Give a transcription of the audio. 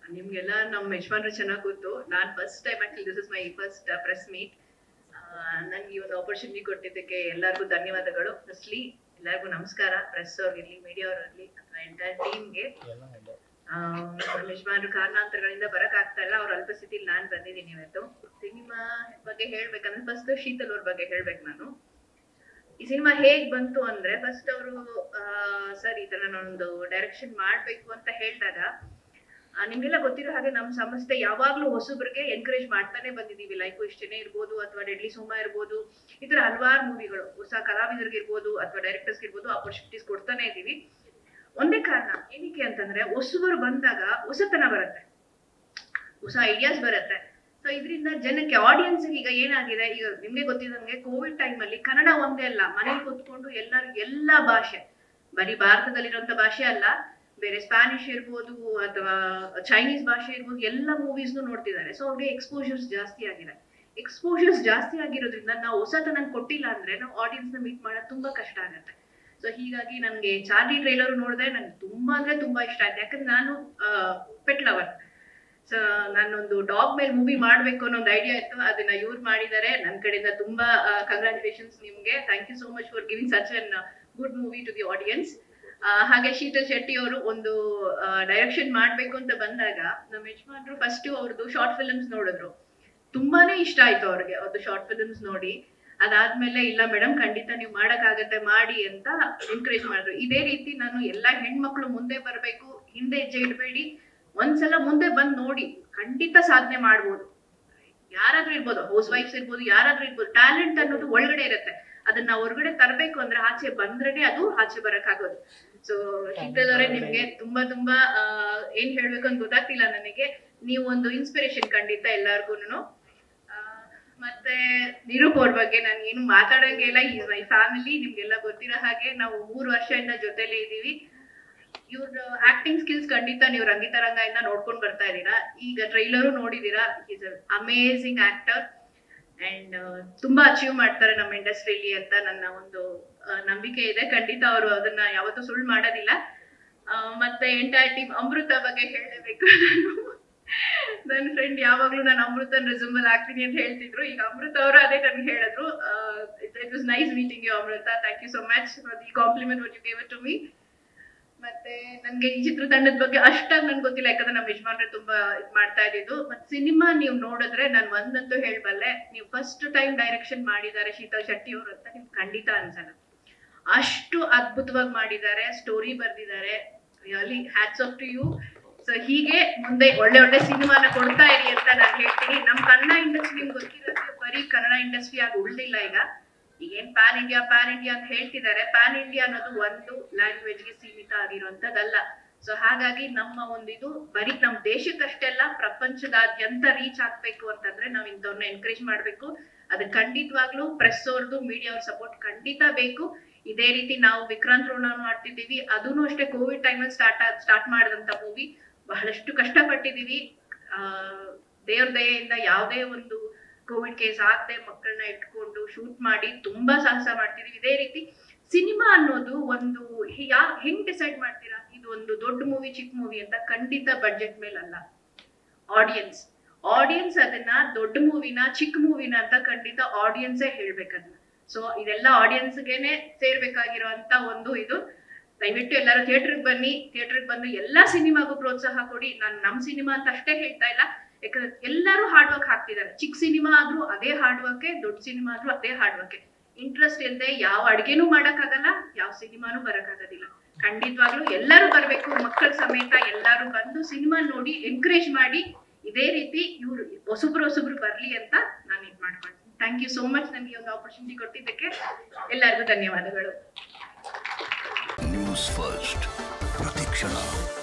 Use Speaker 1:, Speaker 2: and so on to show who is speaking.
Speaker 1: ನಿಮ್ಗೆಲ್ಲ ನಮ್ಮ ಯಜಮಾನ್ರು ಚೆನ್ನಾಗಿ ಗೊತ್ತು ನಾನು first time actually this is my first press meet ನನ್ಗೆ ಈ ಒಂದು ಆಪರ್ಚುನಿಟಿ ಕೊಟ್ಟಿದ್ದಕ್ಕೆ ಎಲ್ಲರಿಗೂ ಧನ್ಯವಾದಗಳು ಫಸ್ಟ್ಲಿ ಎಲ್ಲರಿಗೂ ನಮಸ್ಕಾರ ಪ್ರೆಸ್ ಅವ್ರಿರ್ಲಿ ಮೀಡಿಯಾ ಅವ್ರಿರ್ಲಿ ಅಥವಾ ಎಂಟೈರ್ ಟೀಮ್ಗೆ ನಮ್ಮ ಯಜಮಾನ್ರು ಕಾರಣಾಂತರಗಳಿಂದ ಬರಕ್ ಆಗ್ತಾ ಇಲ್ಲ ಅವ್ರ ಅಲ್ಪಸ್ಥಿತಿಲಿ ನಾನ್ ಬಂದಿದ್ದೀನಿ ಇವತ್ತು ಸಿನಿಮಾ ಬಗ್ಗೆ ಹೇಳ್ಬೇಕಂದ್ರೆ ಫಸ್ಟ್ ಶೀತಲ್ ಅವ್ರ ಬಗ್ಗೆ ಹೇಳ್ಬೇಕು ನಾನು ಈ ಸಿನಿಮಾ ಹೇಗ್ ಬಂತು ಅಂದ್ರೆ ಫಸ್ಟ್ ಅವರು ಸರ್ ಈ ತರ ನಾನೊಂದು ಡೈರೆಕ್ಷನ್ ಮಾಡ್ಬೇಕು ಅಂತ ಹೇಳಿದಾಗ ಆ, ನಿಮ್ಗೆಲ್ಲ ಗೊತ್ತಿರೋ ಹಾಗೆ ನಮ್ಮ ಸಂಸ್ಥೆ ಯಾವಾಗ್ಲೂ ಹೊಸಬ್ರಿಗೆ ಎನ್ಕರೇಜ್ ಮಾಡ್ತಾನೆ ಬಂದಿದೀವಿ ಲೈಫ್ ಇಷ್ಟನೇ ಇರ್ಬೋದು ಅಥವಾ ಡೆಡ್ಲಿ ಸೋಮ ಇರ್ಬೋದು ಈ ತರ ಹಲವಾರು ಮೂವಿಗಳು ಹೊಸ ಕಲಾವಿದರಿಗೆ ಇರ್ಬೋದು ಅಥವಾ ಡೈರೆಕ್ಟರ್ಸ್ ಇರ್ಬೋದು ಆಪರ್ಚುನಿಟೀಸ್ ಕೊಡ್ತಾನೆ ಇದೀವಿ ಒಂದೇ ಕಾರಣ ಏನಕ್ಕೆ ಅಂತಂದ್ರೆ ಹೊಸಬರು ಬಂದಾಗ ಹೊಸತನ ಬರುತ್ತೆ ಹೊಸ ಐಡಿಯಾಸ್ ಬರುತ್ತೆ ಸೊ ಇದರಿಂದ ಜನಕ್ಕೆ ಆಡಿಯನ್ಸ್ ಈಗ ಏನಾಗಿದೆ ಈಗ ನಿಮ್ಗೆ ಗೊತ್ತಿದಂಗೆ ಕೋವಿಡ್ ಟೈಮ್ ಅಲ್ಲಿ ಕನ್ನಡ ಒಂದೇ ಅಲ್ಲ ಮನೇಲಿ ಕೂತ್ಕೊಂಡು ಎಲ್ಲರೂ ಎಲ್ಲಾ ಭಾಷೆ ಬರೀ ಭಾರತದಲ್ಲಿರುವಂತ ಭಾಷೆ ಅಲ್ಲ ಬೇರೆ ಸ್ಪ್ಯಾನಿಷ್ ಇರ್ಬೋದು ಅಥವಾ ಚೈನೀಸ್ ಭಾಷೆ ಇರ್ಬೋದು ಎಲ್ಲ ಮೂವೀಸ್ನು ನೋಡ್ತಿದ್ದಾರೆ ಸೊ ಅವ್ರಿಗೆ ಎಕ್ಸ್ಪೋಜರ್ಸ್ ಜಾಸ್ತಿ ಆಗಿದೆ ಎಕ್ಸ್ಪೋಜರ್ಸ್ ಜಾಸ್ತಿ ಆಗಿರೋದ್ರಿಂದ ನಾವು ಹೊಸತನ ಕೊಟ್ಟಿಲ್ಲ ಅಂದ್ರೆ ನಾವು ಆಡಿಯನ್ಸ್ ನ ಮೀಟ್ ಮಾಡೋದು ತುಂಬಾ ಕಷ್ಟ ಆಗುತ್ತೆ ಸೊ ಹೀಗಾಗಿ ನನ್ಗೆ ಚಾರ್ಲಿ ಟ್ರೈಲರ್ ನೋಡಿದ್ರೆ ನಂಗೆ ತುಂಬಾ ಅಂದ್ರೆ ತುಂಬಾ ಇಷ್ಟ ಆಯ್ತು ಯಾಕಂದ್ರೆ ನಾನು ಪೆಟ್ ಲವರ್ ಸೊ ನಾನೊಂದು ಡಾಗ್ ಮೇಲೆ ಮೂವಿ ಮಾಡ್ಬೇಕು ಅನ್ನೋ ಒಂದು ಐಡಿಯಾ ಇತ್ತು ಅದನ್ನ ಇವ್ರು ಮಾಡಿದ್ದಾರೆ ನನ್ನ ಕಡೆಯಿಂದ ತುಂಬಾ ಕಂಗ್ರಾಚುಲೇಷನ್ಸ್ ನಿಮ್ಗೆ thank you so much for giving such an good movie to the audience ಹಾಗೆ ಶೀತಲ್ ಶೆಟ್ಟಿ ಅವರು ಒಂದು ಡೈರೆಕ್ಷನ್ ಮಾಡ್ಬೇಕು ಅಂತ ಬಂದಾಗ ನಮ್ಮ ಯಜಮಾನ್ರು ಫಸ್ಟ್ ಅವ್ರದ್ದು ಶಾರ್ಟ್ ಫಿಲ್ಮ್ಸ್ ನೋಡಿದ್ರು ತುಂಬಾನೇ ಇಷ್ಟ ಆಯ್ತು ಅವ್ರಿಗೆ ಅವ್ರದ್ದು ಶಾರ್ಟ್ ಫಿಲ್ಮ್ಸ್ ನೋಡಿ ಅದಾದ್ಮೇಲೆ ಇಲ್ಲ ಮೇಡಮ್ ಖಂಡಿತ ನೀವು ಮಾಡಕ್ಕಾಗತ್ತೆ ಮಾಡಿ ಅಂತ ಎನ್ಕರೇಜ್ ಮಾಡಿದ್ರು ಇದೇ ರೀತಿ ನಾನು ಎಲ್ಲಾ ಹೆಣ್ಮಕ್ಳು ಮುಂದೆ ಬರ್ಬೇಕು ಹಿಂದೆ ಹೆಜ್ಜೆ ಇಡಬೇಡಿ ಒಂದ್ಸಲ ಮುಂದೆ ಬಂದ್ ನೋಡಿ ಖಂಡಿತ ಸಾಧನೆ ಮಾಡ್ಬೋದು ಯಾರಾದ್ರೂ ಇರ್ಬೋದು ಹೌಸ್ ವೈಫ್ಸ್ ಇರ್ಬೋದು ಯಾರಾದ್ರೂ ಇರ್ಬೋದು ಟ್ಯಾಲೆಂಟ್ ಅನ್ನೋದು ಒಳಗಡೆ ಇರುತ್ತೆ ಅದನ್ನ ಹೊರಗಡೆ ತರಬೇಕು ಅಂದ್ರೆ ಆಚೆ ಬಂದ್ರೇನೆ ಅದು ಆಚೆ ಬರಕ್ಕಾಗೋದು ಸೊ ಶೀತಲ್ ಅವರೇ ನಿಮ್ಗೆ ತುಂಬಾ ತುಂಬಾ ಆ, ಏನ್ ಹೇಳ್ಬೇಕು ಅಂತ ಗೊತ್ತಾಗ್ತಿಲ್ಲ ನನಗೆ ನೀವು ಒಂದು ಇನ್ಸ್ಪಿರೇಷನ್ ಖಂಡಿತ ಎಲ್ಲಾರ್ಗೂನು ಮತ್ತೆ ನಿರೂಪ್ ಅವ್ರ ಬಗ್ಗೆ ನಾನು ಏನು ಮಾತಾಡಂಗೆ ಇಲ್ಲ ಈಸ್ ಮೈ ಫ್ಯಾಮಿಲಿ ನಿಮ್ಗೆಲ್ಲ ಗೊತ್ತಿರೋ ಹಾಗೆ ನಾವು ಮೂರು ವರ್ಷದಿಂದ ಜೊತೆಲೇ ಇದೀವಿ ಇವ್ರ ಆಕ್ಟಿಂಗ್ ಸ್ಕಿಲ್ಸ್ ಖಂಡಿತ ನೀವು ರಂಗಿತರಂಗದಿಂದ ನೋಡ್ಕೊಂಡ್ ಬರ್ತಾ ಇದೀರಾ ಈಗ ಟ್ರೈಲರು ನೋಡಿದೀರಾ ಈಸ್ ಅಮೇಸಿಂಗ್ ಆಕ್ಟರ್ ಅಂಡ್ ತುಂಬಾ ಅಚೀವ್ ಮಾಡ್ತಾರೆ ನಮ್ಮ ಇಂಡಸ್ಟ್ರಿಲಿ ಅಂತ ನನ್ನ ಒಂದು ಆ, ನಂಬಿಕೆ ಇದೆ ಖಂಡಿತ ಅವರು ಅದನ್ನ ಯಾವತ್ತೂ ಸುಳ್ಳು ಮಾಡೋದಿಲ್ಲ ಆ, ಮತ್ತೆ ಎಂಟೈರ್ ಟೀಮ್ ಅಮೃತ ಬಗ್ಗೆ ಹೇಳಲೇಬೇಕು ನಾನು ನನ್ನ ಫ್ರೆಂಡ್ ಯಾವಾಗ್ಲೂ ನಾನು ಅಮೃತನ್ ರೆಸುಮಲ್ ಆಗ್ತೀನಿ ಅಂತ ಹೇಳ್ತಿದ್ರು ಈಗ ಅಮೃತ ಅವರು ಅದೇ ನನ್ಗೆ ಹೇಳಿದ್ರು it was nice meeting you Amrutha thank you so much for the compliment what you gave to me ಮತ್ತೆ ನನ್ಗೆ ಈ ಚಿತ್ರತಂಡದ ಬಗ್ಗೆ ಅಷ್ಟಾಗಿ ನನ್ಗೆ ಗೊತ್ತಿಲ್ಲ ಯಾಕಂದ್ರೆ ನಮ್ಮ ಯಜಮಾನ್ರೆ ತುಂಬಾ ಇದ್ ಮಾಡ್ತಾ ಇದ್ದಿದ್ದು ಮತ್ತೆ ಸಿನಿಮಾ ನೀವು ನೋಡಿದ್ರೆ ನಾನು ಒಂದಂತೂ ಹೇಳ್ಬಲ್ಲೆ ನೀವು ಫಸ್ಟ್ ಟೈಮ್ ಡೈರೆಕ್ಷನ್ ಮಾಡಿದ್ದಾರೆ ಶೀತಲ್ ಶೆಟ್ಟಿ ಅವರು ಅಂತ ನಿಮ್ಗೆ ಖಂಡಿತ ಅನ್ಸಲ್ಲ ಅಷ್ಟು ಅದ್ಭುತವಾಗಿ ಮಾಡಿದ್ದಾರೆ ಸ್ಟೋರಿ ಬರ್ದಿದ್ದಾರೆ really hats off to you so ಹೀಗೆ ಮುಂದೆ ಒಳ್ಳೆ ಒಳ್ಳೆ ಸಿನಿಮಾನ ಕೊಡ್ತಾ ಇರಿ ಅಂತ ನಾನು ಹೇಳ್ತೀನಿ ನಮ್ಮ ಕನ್ನಡ ಇಂಡಸ್ಟ್ರಿ ನಿಮ್ಗೆ ಗೊತ್ತಿರುತ್ತೆ ಬರೀ ಕನ್ನಡ ಇಂಡಸ್ಟ್ರಿ ಆಗಿ ಉಳ್ದಿಲ್ಲ ಈಗ ಈಗೇನ್ ಪ್ಯಾನ್ ಇಂಡಿಯಾ ಪ್ಯಾನ್ ಇಂಡಿಯಾ ಅಂತ ಹೇಳ್ತಿದ್ದಾರೆ ಪ್ಯಾನ್ ಇಂಡಿಯಾ ಅನ್ನೋದು ಒಂದು ಲ್ಯಾಂಗ್ವೇಜ್ಗೆ ಸೀಮಿತ ಆಗಿರುವಂತದ್ದಲ್ಲ ಸೊ ಹಾಗಾಗಿ ನಮ್ಮ ಒಂದಿದು ಬರೀ ನಮ್ಮ ದೇಶಕ್ಕಷ್ಟೇ ಅಲ್ಲ ಪ್ರಪಂಚದಾದ್ಯಂತ ರೀಚ್ ಆಗ್ಬೇಕು ಅಂತಂದ್ರೆ ನಾವ್ ಇಂಥವ್ರನ್ನ ಎನ್ಕರೇಜ್ ಮಾಡ್ಬೇಕು ಅದು ಖಂಡಿತವಾಗ್ಲೂ ಪ್ರೆಸ್ ಅವ್ರದ್ದು ಮೀಡಿಯಾ ಅವ್ರ ಸಪೋರ್ಟ್ ಖಂಡಿತ ಬೇಕು ಇದೇ ರೀತಿ ನಾವು ವಿಕ್ರಾಂತ್ ರೋಣ ಮಾಡ್ತಿದ್ದೀವಿ ಅದೂ ಅಷ್ಟೇ ಕೋವಿಡ್ ಟೈಮಲ್ಲಿ ಸ್ಟಾರ್ಟ್ ಸ್ಟಾರ್ಟ್ ಮಾಡಿದಂತ ಮೂವಿ ಬಹಳಷ್ಟು ಕಷ್ಟಪಟ್ಟಿದೀವಿ ಆ ದೇವ್ರ ದಯೆಯಿಂದ ಯಾವುದೇ ಒಂದು ಕೋವಿಡ್ ಕೇಸ್ ಆಗದೆ ಮಕ್ಕಳನ್ನ ಇಟ್ಕೊಂಡು ಶೂಟ್ ಮಾಡಿ ತುಂಬಾ ಸಾಹಸ ಮಾಡ್ತಿದೀವಿ ಇದೇ ರೀತಿ ಸಿನಿಮಾ ಅನ್ನೋದು ಒಂದು ಹೆ- ಯಾ ಹೆಂಗ್ ಡಿಸೈಡ್ ಮಾಡ್ತೀರಾ ಇದು ಒಂದು ದೊಡ್ಡ ಮೂವಿ ಚಿಕ್ಕ ಮೂವಿ ಅಂತ ಖಂಡಿತ ಬಡ್ಜೆಟ್ ಮೇಲಲ್ಲ ಆಡಿಯನ್ಸ್ ಆಡಿಯನ್ಸ್ ಅದನ್ನ ದೊಡ್ಡ ಮೂವಿನ ಚಿಕ್ಕ ಮೂವಿನ ಅಂತ ಖಂಡಿತ ಆಡಿಯನ್ಸೇ ಹೇಳ್ಬೇಕದನ್ನ ಸೊ ಇದೆಲ್ಲ ಆಡಿಯನ್ಸ್ಗೆನೆ ಸೇರ್ಬೇಕಾಗಿರುವಂತ ಒಂದು ಇದು ದಯವಿಟ್ಟು ಎಲ್ಲರೂ ಥಿಯೇಟರ್ಗೆ ಬನ್ನಿ ಥಿಯೇಟರ್ಗೆ ಬಂದು ಎಲ್ಲಾ ಸಿನಿಮಾಗೂ ಪ್ರೋತ್ಸಾಹ ಕೊಡಿ ನಾನು ನಮ್ ಸಿನಿಮಾ ಅಂತ ಅಷ್ಟೇ ಹೇಳ್ತಾ ಇಲ್ಲ ಯಾಕಂದ್ರೆ ಎಲ್ಲರೂ ಹಾರ್ಡ್ ವರ್ಕ್ ಹಾಕ್ತಿದ್ದಾರೆ ಚಿಕ್ಕ ಸಿನಿಮಾ ಆದ್ರೂ ಅದೇ ಹಾರ್ಡ್ ವರ್ಕ್ ದೊಡ್ಡ ಸಿನಿಮಾ ಆದ್ರೂ ಅದೇ ಹಾರ್ಡ್ ವರ್ಕ್ ಇಂಟ್ರೆಸ್ಟ್ ಇಲ್ಲದೆ ಯಾವ ಅಡ್ಗೆನೂ ಮಾಡಕ್ಕಾಗಲ್ಲ ಯಾವ ಸಿನಿಮಾನು ಬರಕ್ಕಾಗೋದಿಲ್ಲ ಖಂಡಿತವಾಗ್ಲೂ ಎಲ್ಲರೂ ಬರ್ಬೇಕು ಮಕ್ಕಳ ಸಮೇತ ಎಲ್ಲರೂ ಬಂದು ಸಿನಿಮಾ ನೋಡಿ ಎನ್ಕರೇಜ್ ಮಾಡಿ ಇದೇ ರೀತಿ ಇವ್ರು ಹೊಸಬ್ರು ಹೊಸಬ್ರು ಬರ್ಲಿ ಅಂತ ನಾನು ಇದ್ ಮಾಡ್ಕೊಳ್ತೀನಿ ಥ್ಯಾಂಕ್ ಯು ಸೋ ಮಚ್ ನನಗೆ ಒಂದು ಆಪರ್ಚುನಿಟಿ ಕೊಟ್ಟಿದ್ದಕ್ಕೆ ಎಲ್ಲರಿಗೂ ಧನ್ಯವಾದಗಳು
Speaker 2: ನ್ಯೂಸ್ ಫಸ್ಟ್ ಪ್ರತಿಕ್ಷಣ